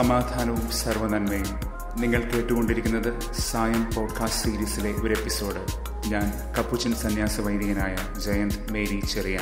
സമാധാനവും സർവനന്മയും നിങ്ങൾ കേട്ടുകൊണ്ടിരിക്കുന്നത് സായം പോഡ്കാസ്റ്റ് സീരീസിലെ ഒരു എപ്പിസോഡ് ഞാൻ കപ്പുച്ചൻ സന്യാസ വൈദികനായ ജയന്ത് മേരി ചെറിയാൻ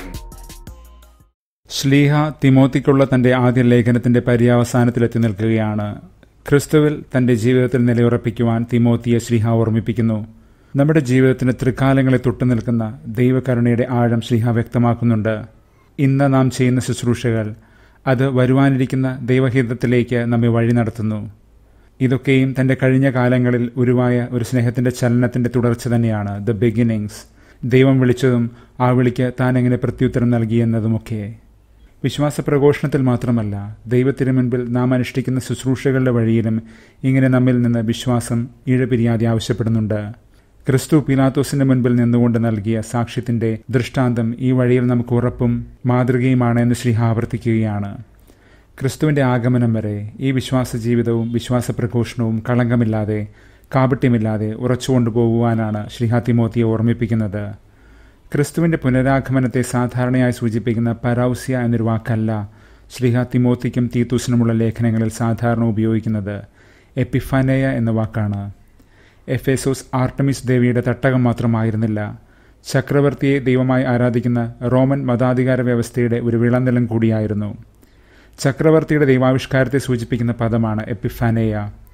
ശ്ലീഹ തിമോത്തിക്കുള്ള തന്റെ ആദ്യ ലേഖനത്തിന്റെ പര്യാവസാനത്തിലെത്തി നിൽക്കുകയാണ് ക്രിസ്തുവിൽ തന്റെ ജീവിതത്തിൽ നിലയുറപ്പിക്കുവാൻ തിമോത്തിയെ ശ്ലീഹ ഓർമ്മിപ്പിക്കുന്നു നമ്മുടെ ജീവിതത്തിന് ത്രികാലങ്ങളെ തൊട്ടു നിൽക്കുന്ന ദൈവകരുണയുടെ ആഴം ശ്ലീഹ വ്യക്തമാക്കുന്നുണ്ട് ഇന്ന് നാം ചെയ്യുന്ന ശുശ്രൂഷകൾ അത് വരുവാനിരിക്കുന്ന ദൈവഹിതത്തിലേക്ക് നമ്മെ വഴി നടത്തുന്നു ഇതൊക്കെയും തന്റെ കഴിഞ്ഞ കാലങ്ങളിൽ ഉരുവായ ഒരു സ്നേഹത്തിന്റെ ചലനത്തിന്റെ തുടർച്ച തന്നെയാണ് ദ ബിഗിനിങ്സ് ദൈവം വിളിച്ചതും ആ വിളിക്ക് താൻ എങ്ങനെ പ്രത്യുത്തരം നൽകിയെന്നതുമൊക്കെ വിശ്വാസ പ്രഘോഷണത്തിൽ മാത്രമല്ല ദൈവത്തിനു മുൻപിൽ നാം അനുഷ്ഠിക്കുന്ന ശുശ്രൂഷകളുടെ വഴിയിലും ഇങ്ങനെ നമ്മിൽ നിന്ന് വിശ്വാസം ഇഴപിരിയാതെ ആവശ്യപ്പെടുന്നുണ്ട് ക്രിസ്തു പിലാത്തോസിന്റെ മുൻപിൽ നിന്നുകൊണ്ട് നൽകിയ സാക്ഷ്യത്തിന്റെ ദൃഷ്ടാന്തം ഈ വഴിയിൽ നമുക്ക് ഉറപ്പും മാതൃകയുമാണ് എന്ന് ശ്രീ ആവർത്തിക്കുകയാണ് ക്രിസ്തുവിന്റെ ആഗമനം വരെ ഈ വിശ്വാസ ജീവിതവും വിശ്വാസ പ്രഘോഷണവും കളങ്കമില്ലാതെ കാപട്യമില്ലാതെ ഉറച്ചുകൊണ്ടുപോകുവാനാണ് ശ്രീഹാത്തിമോത്തിയെ ഓർമ്മിപ്പിക്കുന്നത് ക്രിസ്തുവിന്റെ പുനരാഗമനത്തെ സാധാരണയായി സൂചിപ്പിക്കുന്ന പരൗസ്യ എന്നൊരു വാക്കല്ല ശ്രീഹ തിമോത്തിക്കും തീത്തൂസിനുമുള്ള ലേഖനങ്ങളിൽ സാധാരണ ഉപയോഗിക്കുന്നത് എപ്പിഫാനയ എന്ന വാക്കാണ് എഫേസോസ് ആർട്ടമിസ് ദേവിയുടെ തട്ടകം മാത്രമായിരുന്നില്ല ചക്രവർത്തിയെ ദൈവമായി ആരാധിക്കുന്ന റോമൻ മതാധികാര വ്യവസ്ഥയുടെ ഒരു വിളനിലം കൂടിയായിരുന്നു ചക്രവർത്തിയുടെ ദൈവാവിഷ്കാരത്തെ സൂചിപ്പിക്കുന്ന പദമാണ് എപ്പിഫാനേയ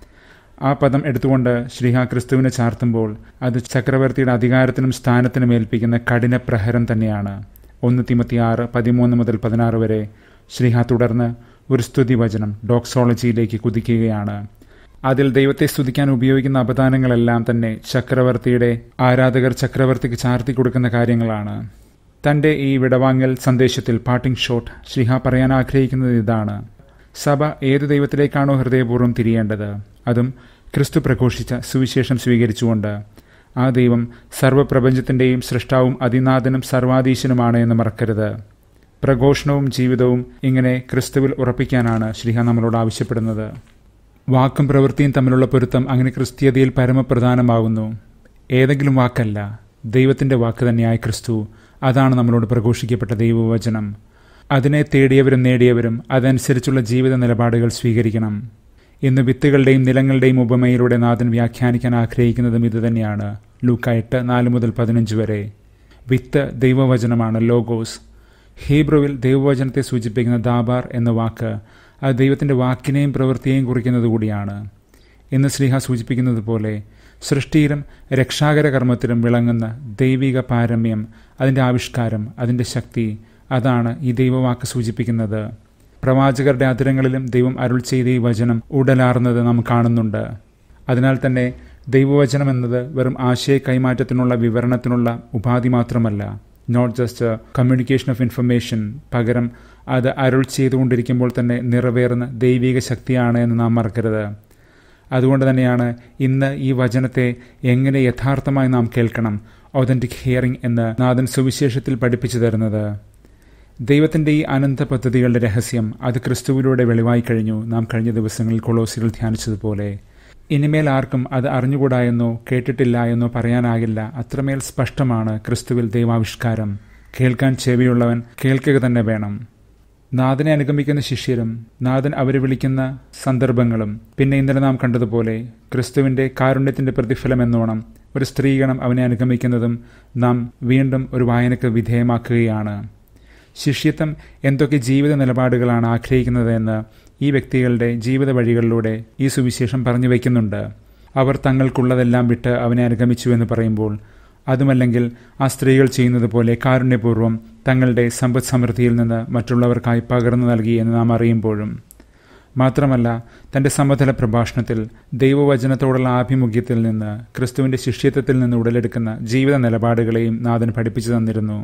ആ പദം എടുത്തുകൊണ്ട് ശ്രീഹ ക്രിസ്തുവിനെ ചാർത്തുമ്പോൾ അത് ചക്രവർത്തിയുടെ അധികാരത്തിനും സ്ഥാനത്തിനും ഏൽപ്പിക്കുന്ന കഠിന പ്രഹരം തന്നെയാണ് ഒന്ന് തിമത്തി ആറ് പതിമൂന്ന് മുതൽ പതിനാറ് വരെ ശ്രീഹ തുടർന്ന് ഒരു സ്തുതി വചനം ഡോക്സോളജിയിലേക്ക് കുതിക്കുകയാണ് അതിൽ ദൈവത്തെ സ്തുതിക്കാൻ ഉപയോഗിക്കുന്ന അപദാനങ്ങളെല്ലാം തന്നെ ചക്രവർത്തിയുടെ ആരാധകർ ചക്രവർത്തിക്ക് ചാർത്തി കൊടുക്കുന്ന കാര്യങ്ങളാണ് തന്റെ ഈ വിടവാങ്ങൽ സന്ദേശത്തിൽ പാർട്ടിംഗ് ഷോട്ട് ശ്രീഹ പറയാൻ ആഗ്രഹിക്കുന്നത് ഇതാണ് സഭ ഏതു ദൈവത്തിലേക്കാണോ ഹൃദയപൂർവ്വം തിരിയേണ്ടത് അതും ക്രിസ്തു പ്രഘോഷിച്ച സുവിശേഷം സ്വീകരിച്ചുകൊണ്ട് ആ ദൈവം സർവ്വപ്രപഞ്ചത്തിന്റെയും സൃഷ്ടാവും അതിനാഥനും സർവാധീശനുമാണ് എന്ന് മറക്കരുത് പ്രഘോഷണവും ജീവിതവും ഇങ്ങനെ ക്രിസ്തുവിൽ ഉറപ്പിക്കാനാണ് ശ്രീഹ നമ്മളോട് ആവശ്യപ്പെടുന്നത് വാക്കും പ്രവൃത്തിയും തമ്മിലുള്ള പൊരുത്തം അങ്ങനെ ക്രിസ്തീയതയിൽ പരമപ്രധാനമാകുന്നു ഏതെങ്കിലും വാക്കല്ല ദൈവത്തിന്റെ വാക്ക് തന്നെയായ ക്രിസ്തു അതാണ് നമ്മളോട് പ്രഘോഷിക്കപ്പെട്ട ദൈവവചനം അതിനെ തേടിയവരും നേടിയവരും അതനുസരിച്ചുള്ള ജീവിത നിലപാടുകൾ സ്വീകരിക്കണം ഇന്ന് വിത്തുകളുടെയും നിലങ്ങളുടെയും ഉപമയിലൂടെ നാഥൻ വ്യാഖ്യാനിക്കാൻ ആഗ്രഹിക്കുന്നതും ഇതുതന്നെയാണ് ലൂക്ക എട്ട് നാല് മുതൽ പതിനഞ്ച് വരെ വിത്ത് ദൈവവചനമാണ് ലോഗോസ് ഹീബ്രുവിൽ ദൈവവചനത്തെ സൂചിപ്പിക്കുന്ന ദാബാർ എന്ന വാക്ക് അത് ദൈവത്തിൻ്റെ വാക്കിനെയും പ്രവൃത്തിയെയും കുറിക്കുന്നത് കൂടിയാണ് എന്ന് ശ്രീഹ സൂചിപ്പിക്കുന്നത് പോലെ സൃഷ്ടിയിലും രക്ഷാകര കർമ്മത്തിലും വിളങ്ങുന്ന ദൈവിക പാരമ്യം അതിൻ്റെ ആവിഷ്കാരം അതിൻ്റെ ശക്തി അതാണ് ഈ ദൈവവാക്ക് സൂചിപ്പിക്കുന്നത് പ്രവാചകരുടെ അതിരങ്ങളിലും ദൈവം അരുൾ ചെയ്ത ഈ വചനം ഉടലാർന്നത് നാം കാണുന്നുണ്ട് അതിനാൽ തന്നെ ദൈവവചനം എന്നത് വെറും ആശയ കൈമാറ്റത്തിനുള്ള വിവരണത്തിനുള്ള ഉപാധി മാത്രമല്ല not just communication of information പകരം അത് അരുൾ ചെയ്തുകൊണ്ടിരിക്കുമ്പോൾ തന്നെ നിറവേറുന്ന ദൈവിക ശക്തിയാണ് എന്ന് നാം മറക്കരുത് അതുകൊണ്ട് തന്നെയാണ് ഇന്ന് ഈ വചനത്തെ എങ്ങനെ യഥാർത്ഥമായി നാം കേൾക്കണം ഒതന്റിക് ഹിയറിംഗ് എന്ന് നാഥൻ സുവിശേഷത്തിൽ പഠിപ്പിച്ചു തരുന്നത് ദൈവത്തിൻ്റെ ഈ അനന്ത പദ്ധതികളുടെ രഹസ്യം അത് ക്രിസ്തുവിലൂടെ വെളിവായി കഴിഞ്ഞു നാം കഴിഞ്ഞ ദിവസങ്ങളിൽ കൊളോസികൾ ധ്യാനിച്ചതുപോലെ ഇനിമേൽ ആർക്കും അത് അറിഞ്ഞുകൂടാ എന്നോ കേട്ടിട്ടില്ല എന്നോ പറയാനാകില്ല അത്രമേൽ സ്പഷ്ടമാണ് ക്രിസ്തുവിൽ ദൈവാവിഷ്കാരം കേൾക്കാൻ ചെവിയുള്ളവൻ കേൾക്കുക തന്നെ വേണം നാഥനെ അനുഗമിക്കുന്ന ശിഷ്യരും നാഥൻ അവരെ വിളിക്കുന്ന സന്ദർഭങ്ങളും പിന്നെ ഇന്നലെ നാം കണ്ടതുപോലെ ക്രിസ്തുവിന്റെ കാരുണ്യത്തിന്റെ പ്രതിഫലം എന്നോണം ഒരു സ്ത്രീഗണം അവനെ അനുഗമിക്കുന്നതും നാം വീണ്ടും ഒരു വായനക്ക് വിധേയമാക്കുകയാണ് ശിഷ്യത്വം എന്തൊക്കെ ജീവിത നിലപാടുകളാണ് ആഗ്രഹിക്കുന്നതെന്ന് ഈ വ്യക്തികളുടെ ജീവിത വഴികളിലൂടെ ഈ സുവിശേഷം പറഞ്ഞു വയ്ക്കുന്നുണ്ട് അവർ തങ്ങൾക്കുള്ളതെല്ലാം വിട്ട് അവനെ അനുഗമിച്ചു എന്ന് പറയുമ്പോൾ അതുമല്ലെങ്കിൽ ആ സ്ത്രീകൾ ചെയ്യുന്നത് പോലെ കാരുണ്യപൂർവ്വം തങ്ങളുടെ സമ്പദ് സമൃദ്ധിയിൽ നിന്ന് മറ്റുള്ളവർക്കായി പകർന്നു നൽകി എന്ന് നാം അറിയുമ്പോഴും മാത്രമല്ല തന്റെ സമതല പ്രഭാഷണത്തിൽ ദൈവവചനത്തോടുള്ള ആഭിമുഖ്യത്തിൽ നിന്ന് ക്രിസ്തുവിന്റെ ശിഷ്യത്വത്തിൽ നിന്ന് ഉടലെടുക്കുന്ന ജീവിത നിലപാടുകളെയും നാഥൻ പഠിപ്പിച്ചു തന്നിരുന്നു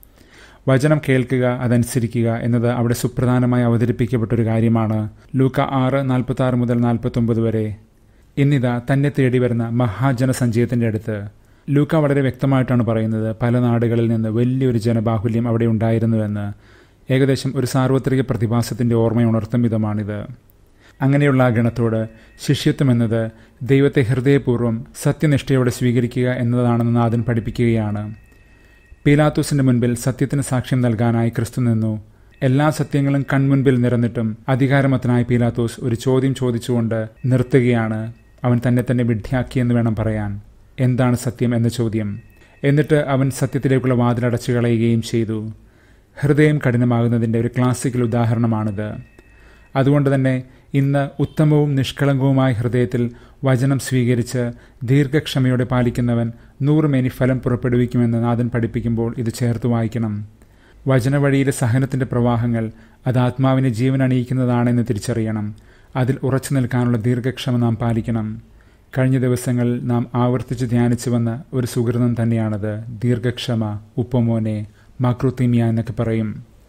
വചനം കേൾക്കുക അതനുസരിക്കുക എന്നത് അവിടെ സുപ്രധാനമായി അവതരിപ്പിക്കപ്പെട്ടൊരു കാര്യമാണ് ലൂക്ക ആറ് നാൽപ്പത്തി ആറ് മുതൽ നാൽപ്പത്തൊമ്പത് വരെ ഇന്നിതാ തന്നെ തേടി വരുന്ന മഹാജനസഞ്ചയത്തിന്റെ അടുത്ത് ലൂക്ക വളരെ വ്യക്തമായിട്ടാണ് പറയുന്നത് പല നാടുകളിൽ നിന്ന് വലിയൊരു ജനബാഹുല്യം അവിടെ ഉണ്ടായിരുന്നുവെന്ന് ഏകദേശം ഒരു സാർവത്രിക പ്രതിഭാസത്തിന്റെ ഓർമ്മയുണർത്തും വിധമാണിത് അങ്ങനെയുള്ള ആ ഗണത്തോട് ശിഷ്യത്വം എന്നത് ദൈവത്തെ ഹൃദയപൂർവ്വം സത്യനിഷ്ഠയോടെ സ്വീകരിക്കുക എന്നതാണെന്ന് നാഥൻ പഠിപ്പിക്കുകയാണ് പീലാത്തോസിന്റെ മുൻപിൽ സത്യത്തിന് സാക്ഷ്യം നൽകാനായി ക്രിസ്തു നിന്നു എല്ലാ സത്യങ്ങളും കൺമുൻപിൽ നിറന്നിട്ടും അധികാരമത്തനായ പീലാത്തോസ് ഒരു ചോദ്യം ചോദിച്ചുകൊണ്ട് നിർത്തുകയാണ് അവൻ തന്നെ തന്നെ വിഡ്ഢിയാക്കിയെന്ന് വേണം പറയാൻ എന്താണ് സത്യം എന്ന ചോദ്യം എന്നിട്ട് അവൻ സത്യത്തിലേക്കുള്ള വാതിലടച്ചു കളയുകയും ചെയ്തു ഹൃദയം കഠിനമാകുന്നതിൻ്റെ ഒരു ക്ലാസിക്കൽ ഉദാഹരണമാണിത് അതുകൊണ്ട് തന്നെ ഇന്ന് ഉത്തമവും നിഷ്കളങ്കവുമായ ഹൃദയത്തിൽ വചനം സ്വീകരിച്ച് ദീർഘക്ഷമയോടെ പാലിക്കുന്നവൻ നൂറുമേനി ഫലം പുറപ്പെടുവിക്കുമെന്ന് നാഥൻ പഠിപ്പിക്കുമ്പോൾ ഇത് ചേർത്ത് വായിക്കണം വചനവഴിയിലെ സഹനത്തിന്റെ പ്രവാഹങ്ങൾ അത് ആത്മാവിനെ ജീവൻ അണിയിക്കുന്നതാണെന്ന് തിരിച്ചറിയണം അതിൽ ഉറച്ചു നിൽക്കാനുള്ള ദീർഘക്ഷമ നാം പാലിക്കണം കഴിഞ്ഞ ദിവസങ്ങളിൽ നാം ആവർത്തിച്ച് ധ്യാനിച്ചു വന്ന ഒരു സുഹൃതം തന്നെയാണത് ദീർഘക്ഷമ ഉപ്പമോനെ മാക്രുത്തിമിയ എന്നൊക്കെ പറയും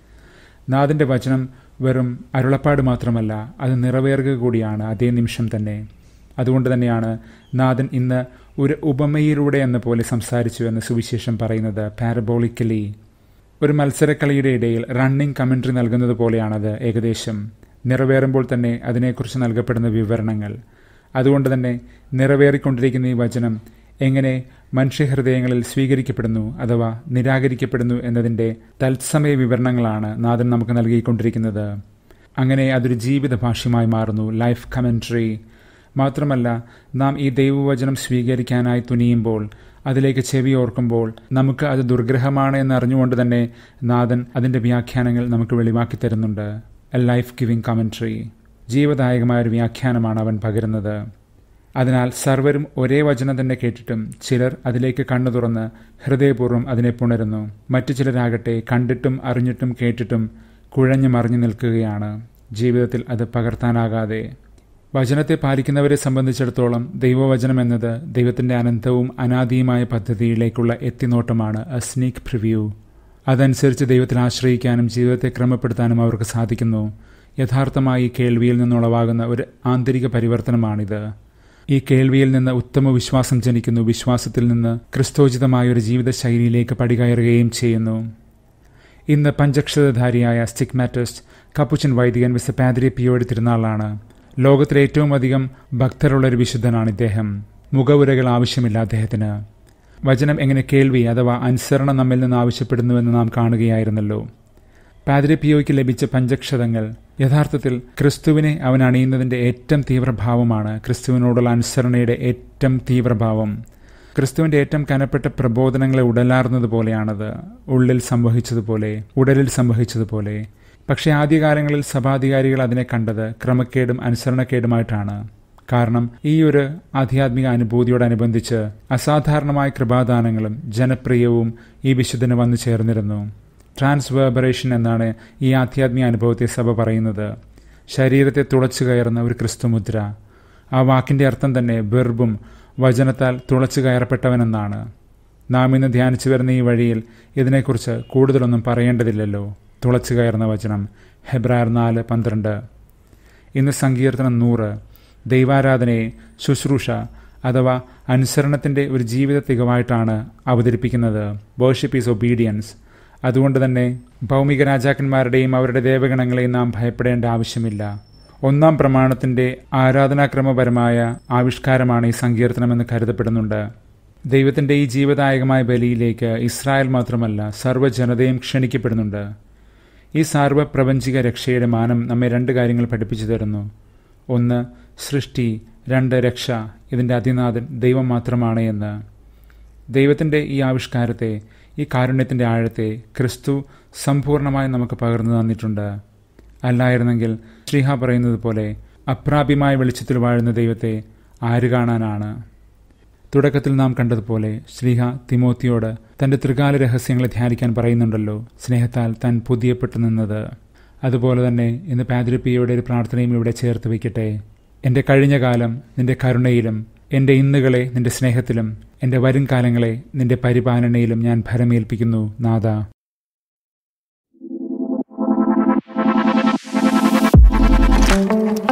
നാഥന്റെ വചനം വെറും അരുളപ്പാട് മാത്രമല്ല അത് നിറവേറുക കൂടിയാണ് അതേ നിമിഷം തന്നെ അതുകൊണ്ട് തന്നെയാണ് നാഥൻ ഇന്ന് ഒരു ഉപമയിലൂടെ എന്ന പോലെ സംസാരിച്ചു എന്ന് സുവിശേഷം പറയുന്നത് പാരബോളിക്കലി ഒരു മത്സരക്കളിയുടെ ഇടയിൽ റണ്ണിംഗ് കമൻട്രി നൽകുന്നത് പോലെയാണത് ഏകദേശം നിറവേറുമ്പോൾ തന്നെ അതിനെക്കുറിച്ച് നൽകപ്പെടുന്ന വിവരണങ്ങൾ അതുകൊണ്ട് തന്നെ നിറവേറിക്കൊണ്ടിരിക്കുന്ന ഈ വചനം എങ്ങനെ മനുഷ്യഹൃദയങ്ങളിൽ സ്വീകരിക്കപ്പെടുന്നു അഥവാ നിരാകരിക്കപ്പെടുന്നു എന്നതിൻ്റെ തത്സമയ വിവരണങ്ങളാണ് നാഥൻ നമുക്ക് നൽകിക്കൊണ്ടിരിക്കുന്നത് അങ്ങനെ അതൊരു ജീവിത ഭാഷ്യമായി മാറുന്നു ലൈഫ് കമൻട്രി മാത്രമല്ല നാം ഈ ദൈവവചനം സ്വീകരിക്കാനായി തുനിയുമ്പോൾ അതിലേക്ക് ചെവി ഓർക്കുമ്പോൾ നമുക്ക് അത് ദുർഗ്രഹമാണ് എന്ന് അറിഞ്ഞുകൊണ്ട് തന്നെ നാഥൻ അതിൻ്റെ വ്യാഖ്യാനങ്ങൾ നമുക്ക് വെളിവാക്കി തരുന്നുണ്ട് എ ലൈഫ് ഗിവിംഗ് കമൻട്രി ജീവദായകമായ ഒരു വ്യാഖ്യാനമാണ് അവൻ പകരുന്നത് അതിനാൽ സർവരും ഒരേ വചനം തന്നെ കേട്ടിട്ടും ചിലർ അതിലേക്ക് കണ്ണു തുറന്ന് ഹൃദയപൂർവ്വം അതിനെ പുണരുന്നു മറ്റു ചിലരാകട്ടെ കണ്ടിട്ടും അറിഞ്ഞിട്ടും കേട്ടിട്ടും കുഴഞ്ഞു മറിഞ്ഞു നിൽക്കുകയാണ് ജീവിതത്തിൽ അത് പകർത്താനാകാതെ വചനത്തെ പാലിക്കുന്നവരെ സംബന്ധിച്ചിടത്തോളം ദൈവവചനം എന്നത് ദൈവത്തിന്റെ അനന്തവും അനാദിയുമായ പദ്ധതിയിലേക്കുള്ള എത്തിനോട്ടമാണ് എ സ്നീക്ക് പ്രിവ്യൂ അതനുസരിച്ച് ദൈവത്തിൽ ആശ്രയിക്കാനും ജീവിതത്തെ ക്രമപ്പെടുത്താനും അവർക്ക് സാധിക്കുന്നു യഥാർത്ഥമായി കേൾവിയിൽ നിന്നുളവാകുന്ന ഒരു ആന്തരിക പരിവർത്തനമാണിത് ഈ കേൾവിയിൽ നിന്ന് ഉത്തമ വിശ്വാസം ജനിക്കുന്നു വിശ്വാസത്തിൽ നിന്ന് ക്രിസ്തോചിതമായ ഒരു ജീവിതശൈലിയിലേക്ക് പടികയറുകയും ചെയ്യുന്നു ഇന്ന് പഞ്ചക്ഷതധാരിയായ സ്റ്റിഗ്മാറ്റിസ്റ്റ് കപ്പുച്ചൻ വൈദികൻ വിസ പാദ്രി പിയോയുടെ തിരുനാളാണ് ലോകത്തിലെ ഏറ്റവും അധികം ഭക്തരുള്ള ഒരു വിശുദ്ധനാണ് ഇദ്ദേഹം മുഖവുരകൾ ആവശ്യമില്ല അദ്ദേഹത്തിന് വചനം എങ്ങനെ കേൾവി അഥവാ അനുസരണം നമ്മിൽ നിന്ന് ആവശ്യപ്പെടുന്നുവെന്ന് നാം കാണുകയായിരുന്നല്ലോ പാദ്രി പിയോയ്ക്ക് ലഭിച്ച പഞ്ചക്ഷതങ്ങൾ യഥാർത്ഥത്തിൽ ക്രിസ്തുവിനെ അവൻ അണിയുന്നതിന്റെ ഏറ്റവും തീവ്രഭാവമാണ് ക്രിസ്തുവിനോടുള്ള അനുസരണയുടെ ഏറ്റവും തീവ്രഭാവം ക്രിസ്തുവിന്റെ ഏറ്റവും കനപ്പെട്ട പ്രബോധനങ്ങളെ ഉടലാർന്നതുപോലെയാണത് ഉള്ളിൽ സംവഹിച്ചതുപോലെ ഉടലിൽ സംവഹിച്ചതുപോലെ പക്ഷേ ആദ്യകാലങ്ങളിൽ സഭാധികാരികൾ അതിനെ കണ്ടത് ക്രമക്കേടും അനുസരണക്കേടുമായിട്ടാണ് കാരണം ഈ ഒരു ആധ്യാത്മിക അനുഭൂതിയോടനുബന്ധിച്ച് അസാധാരണമായ കൃപാദാനങ്ങളും ജനപ്രിയവും ഈ വിശുദ്ധന് വന്നു ചേർന്നിരുന്നു ട്രാൻസ്വേബറേഷൻ എന്നാണ് ഈ ആധ്യാത്മിക അനുഭവത്തെ സഭ പറയുന്നത് ശരീരത്തെ തുളച്ചു കയറുന്ന ഒരു ക്രിസ്തുമുദ്ര ആ വാക്കിന്റെ അർത്ഥം തന്നെ വെർബും വചനത്താൽ തുളച്ചു കയറപ്പെട്ടവനെന്നാണ് നാം ഇന്ന് ധ്യാനിച്ചു വരുന്ന ഈ വഴിയിൽ ഇതിനെക്കുറിച്ച് കൂടുതലൊന്നും പറയേണ്ടതില്ലല്ലോ തുളച്ചു കയറുന്ന വചനം ഹെബ്രായർ നാല് പന്ത്രണ്ട് ഇന്ന് സങ്കീർത്തനം നൂറ് ദൈവാരാധനയെ ശുശ്രൂഷ അഥവാ അനുസരണത്തിന്റെ ഒരു ജീവിത തികവായിട്ടാണ് അവതരിപ്പിക്കുന്നത് വേർഷിപ്പ് ഈസ് ഒബീഡിയൻസ് അതുകൊണ്ട് തന്നെ ഭൗമിക രാജാക്കന്മാരുടെയും അവരുടെ ദേവഗണങ്ങളെയും നാം ഭയപ്പെടേണ്ട ആവശ്യമില്ല ഒന്നാം പ്രമാണത്തിന്റെ ആരാധനാക്രമപരമായ ആവിഷ്കാരമാണ് ഈ സങ്കീർത്തനമെന്ന് കരുതപ്പെടുന്നുണ്ട് ദൈവത്തിന്റെ ഈ ജീവദായകമായ ബലിയിലേക്ക് ഇസ്രായേൽ മാത്രമല്ല സർവ്വജനതയും ക്ഷണിക്കപ്പെടുന്നുണ്ട് ഈ സാർവപ്രപഞ്ചിക രക്ഷയുടെ മാനം നമ്മെ രണ്ട് കാര്യങ്ങൾ പഠിപ്പിച്ചു തരുന്നു ഒന്ന് സൃഷ്ടി രണ്ട് രക്ഷ ഇതിൻ്റെ അതിനാഥൻ ദൈവം മാത്രമാണ് എന്ന് ദൈവത്തിൻ്റെ ഈ ആവിഷ്കാരത്തെ ഈ കാരുണ്യത്തിൻ്റെ ആഴത്തെ ക്രിസ്തു സമ്പൂർണമായി നമുക്ക് പകർന്നു തന്നിട്ടുണ്ട് അല്ലായിരുന്നെങ്കിൽ ശ്രീഹ പറയുന്നത് പോലെ അപ്രാപ്യമായ വെളിച്ചത്തിൽ വാഴുന്ന ദൈവത്തെ ആര് കാണാനാണ് തുടക്കത്തിൽ നാം കണ്ടതുപോലെ ശ്രീഹ തിമോത്തിയോട് തന്റെ ത്രികാല രഹസ്യങ്ങളെ ധ്യാനിക്കാൻ പറയുന്നുണ്ടല്ലോ സ്നേഹത്താൽ താൻ പുതിയപ്പെട്ടു നിന്നത് അതുപോലെ തന്നെ ഇന്ന് പാതിരിപ്പിയുടെ ഒരു പ്രാർത്ഥനയും ഇവിടെ ചേർത്ത് വയ്ക്കട്ടെ എൻ്റെ കഴിഞ്ഞ കാലം നിന്റെ കരുണയിലും എൻ്റെ ഇന്നുകളെ നിന്റെ സ്നേഹത്തിലും എൻ്റെ വരും കാലങ്ങളെ നിന്റെ പരിപാലനയിലും ഞാൻ ഭരമേൽപ്പിക്കുന്നു നാഥ thank you